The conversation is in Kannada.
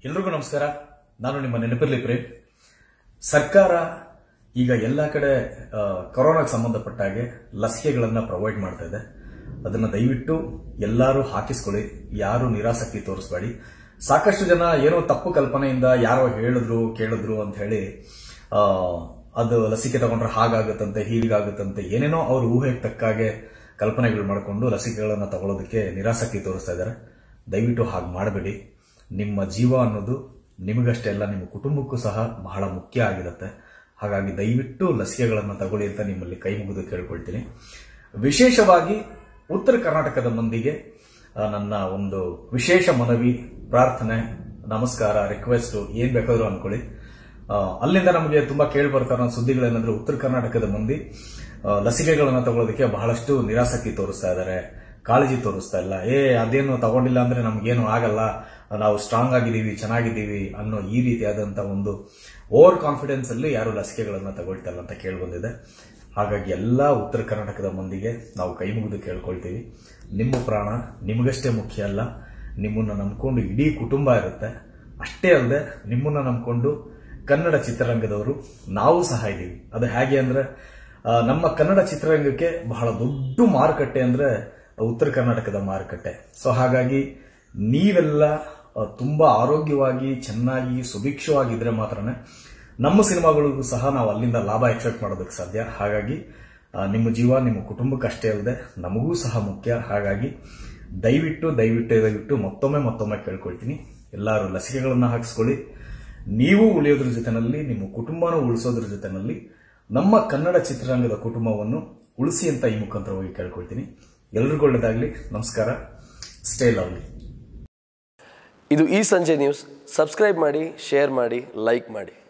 ಎಲ್ರಿಗೂ ನಮಸ್ಕಾರ ನಾನು ನಿಮ್ಮ ನೆನಪಿರ್ಲಿ ಪ್ರೇಮ್ ಸರ್ಕಾರ ಈಗ ಎಲ್ಲ ಕಡೆ ಆ, ಕೊರೋನಾಗೆ ಸಂಬಂಧಪಟ್ಟ ಹಾಗೆ ಲಸಿಕೆಗಳನ್ನ ಪ್ರೊವೈಡ್ ಮಾಡ್ತಾ ಇದೆ ಅದನ್ನ ದಯವಿಟ್ಟು ಎಲ್ಲರೂ ಹಾಕಿಸ್ಕೊಳ್ಳಿ ಯಾರು ನಿರಾಸಕ್ತಿ ತೋರಿಸ್ಬೇಡಿ ಸಾಕಷ್ಟು ಜನ ಏನೋ ತಪ್ಪು ಕಲ್ಪನೆಯಿಂದ ಯಾರೋ ಹೇಳಿದ್ರು ಕೇಳಿದ್ರು ಅಂತ ಹೇಳಿ ಆ, ಅದು ಲಸಿಕೆ ತಗೊಂಡ್ರೆ ಹಾಗಾಗುತ್ತಂತೆ ಹೀಗಾಗುತ್ತಂತೆ ಏನೇನೋ ಅವ್ರ ಊಹೆಗೆ ತಕ್ಕಾಗೆ ಕಲ್ಪನೆಗಳು ಮಾಡಿಕೊಂಡು ಲಸಿಕೆಗಳನ್ನ ತಗೊಳ್ಳೋದಕ್ಕೆ ನಿರಾಸಕ್ತಿ ತೋರಿಸ್ತಾ ಇದ್ದಾರೆ ದಯವಿಟ್ಟು ಹಾಗೆ ಮಾಡಬೇಡಿ ನಿಮ್ಮ ಜೀವ ಅನ್ನೋದು ನಿಮಗಷ್ಟೇ ಅಲ್ಲ ನಿಮ್ಮ ಕುಟುಂಬಕ್ಕೂ ಸಹ ಬಹಳ ಮುಖ್ಯ ಆಗಿರುತ್ತೆ ಹಾಗಾಗಿ ದಯವಿಟ್ಟು ಲಸಿಕೆಗಳನ್ನು ತಗೊಳ್ಳಿ ಅಂತ ನಿಮ್ಮಲ್ಲಿ ಕೈ ಮುಗಿದು ಕೇಳ್ಕೊಳ್ತೀನಿ ವಿಶೇಷವಾಗಿ ಉತ್ತರ ಕರ್ನಾಟಕದ ಮಂದಿಗೆ ಆ, ನನ್ನ ಒಂದು ವಿಶೇಷ ಮನವಿ ಪ್ರಾರ್ಥನೆ ನಮಸ್ಕಾರ ರಿಕ್ವೆಸ್ಟ್ ಏನ್ ಬೇಕಾದ್ರೂ ಅನ್ಕೊಳ್ಳಿ ಆ, ಅಲ್ಲಿಂದ ನಮಗೆ ತುಂಬಾ ಕೇಳಿ ಬರ್ತಾರ ಸುದ್ದಿಗಳೇನಂದ್ರೆ ಉತ್ತರ ಕರ್ನಾಟಕದ ಮಂದಿ ಆ, ಲಸಿಕೆಗಳನ್ನ ತಗೊಳ್ಳೋದಕ್ಕೆ ಬಹಳಷ್ಟು ನಿರಾಸಕ್ತಿ ತೋರಿಸ್ತಾ ಇದ್ದಾರೆ ಕಾಳಜಿ ತೋರಿಸ್ತಾ ಇಲ್ಲ ಏ ಅದೇನು ತಗೊಂಡಿಲ್ಲ ಅಂದ್ರೆ ನಮ್ಗೇನು ಆಗಲ್ಲ ನಾವು ಸ್ಟ್ರಾಂಗ್ ಆಗಿದ್ದೀವಿ ಚೆನ್ನಾಗಿದ್ದೀವಿ ಅನ್ನೋ ಈ ರೀತಿಯಾದಂತ ಒಂದು ಓವರ್ ಕಾನ್ಫಿಡೆನ್ಸ್ ಅಲ್ಲಿ ಯಾರು ಲಸಿಕೆಗಳನ್ನ ತಗೊಳ್ತಾ ಇಲ್ಲ ಅಂತ ಕೇಳಿ ಬಂದಿದೆ ಹಾಗಾಗಿ ಎಲ್ಲ ಉತ್ತರ ಕರ್ನಾಟಕದ ಮಂದಿಗೆ ನಾವು ಕೈ ಮುಗಿದು ಕೇಳ್ಕೊಳ್ತೀವಿ ನಿಮ್ಮ ಪ್ರಾಣ ನಿಮಗಷ್ಟೇ ಮುಖ್ಯ ಅಲ್ಲ ನಿಮ್ಮನ್ನ ನಂಬ್ಕೊಂಡು ಇಡೀ ಕುಟುಂಬ ಇರುತ್ತೆ ಅಷ್ಟೇ ಅಲ್ಲದೆ ನಿಮ್ಮನ್ನ ನಂಬ್ಕೊಂಡು ಕನ್ನಡ ಚಿತ್ರರಂಗದವರು ನಾವು ಸಹ ಇದ್ದೀವಿ ಅದು ಹೇಗೆ ಅಂದ್ರೆ ಆ, ನಮ್ಮ ಕನ್ನಡ ಚಿತ್ರರಂಗಕ್ಕೆ ಬಹಳ ದೊಡ್ಡ ಮಾರುಕಟ್ಟೆ ಅಂದ್ರೆ ಉತ್ತರ ಕರ್ನಾಟಕದ ಮಾರುಕಟ್ಟೆ ಸೊ ಹಾಗಾಗಿ ನೀವೆಲ್ಲ ಆ, ತುಂಬಾ ಆರೋಗ್ಯವಾಗಿ ಚೆನ್ನಾಗಿ ಸುಭಿಕ್ಷವಾಗಿದ್ರೆ ಮಾತ್ರನೇ ನಮ್ಮ ಸಿನಿಮಾಗಳಿಗೂ ಸಹ ನಾವು ಅಲ್ಲಿಂದ ಲಾಭ ಎಕ್ಸ್ಪೆಕ್ಟ್ ಮಾಡೋದಕ್ಕೆ ಸಾಧ್ಯ ಹಾಗಾಗಿ ಆ, ನಿಮ್ಮ ಜೀವ ನಿಮ್ಮ ಕುಟುಂಬಕ್ಕೆ ಅಷ್ಟೇ ಅಲ್ಲದೆ ನಮಗೂ ಸಹ ಮುಖ್ಯ ಹಾಗಾಗಿ ದಯವಿಟ್ಟು ದಯವಿಟ್ಟು ದಯವಿಟ್ಟು ಮತ್ತೊಮ್ಮೆ ಮತ್ತೊಮ್ಮೆ ಕೇಳ್ಕೊಳ್ತೀನಿ ಎಲ್ಲರೂ ಲಸಿಕೆಗಳನ್ನ ಹಾಕಿಸ್ಕೊಳ್ಳಿ ನೀವು ಉಳಿಯೋದ್ರ ಜೊತೆನಲ್ಲಿ ನಿಮ್ಮ ಕುಟುಂಬನೂ ಉಳಿಸೋದ್ರ ಜೊತೆನಲ್ಲಿ ನಮ್ಮ ಕನ್ನಡ ಚಿತ್ರರಂಗದ ಕುಟುಂಬವನ್ನು ಉಳಿಸಿ ಅಂತ ಈ ಮುಖಾಂತರವಾಗಿ ಕೇಳ್ಕೊಳ್ತೀನಿ ಎಲ್ರಿಗೂ ಒಳ್ಳೆಯದಾಗಲಿ ನಮಸ್ಕಾರ ಸ್ಟೇ ಲವ್ಲಿ ಇದು ಈ ಸಂಜೆ ನ್ಯೂಸ್ ಸಬ್ಸ್ಕ್ರೈಬ್ ಮಾಡಿ ಶೇರ್ ಮಾಡಿ ಲೈಕ್ ಮಾಡಿ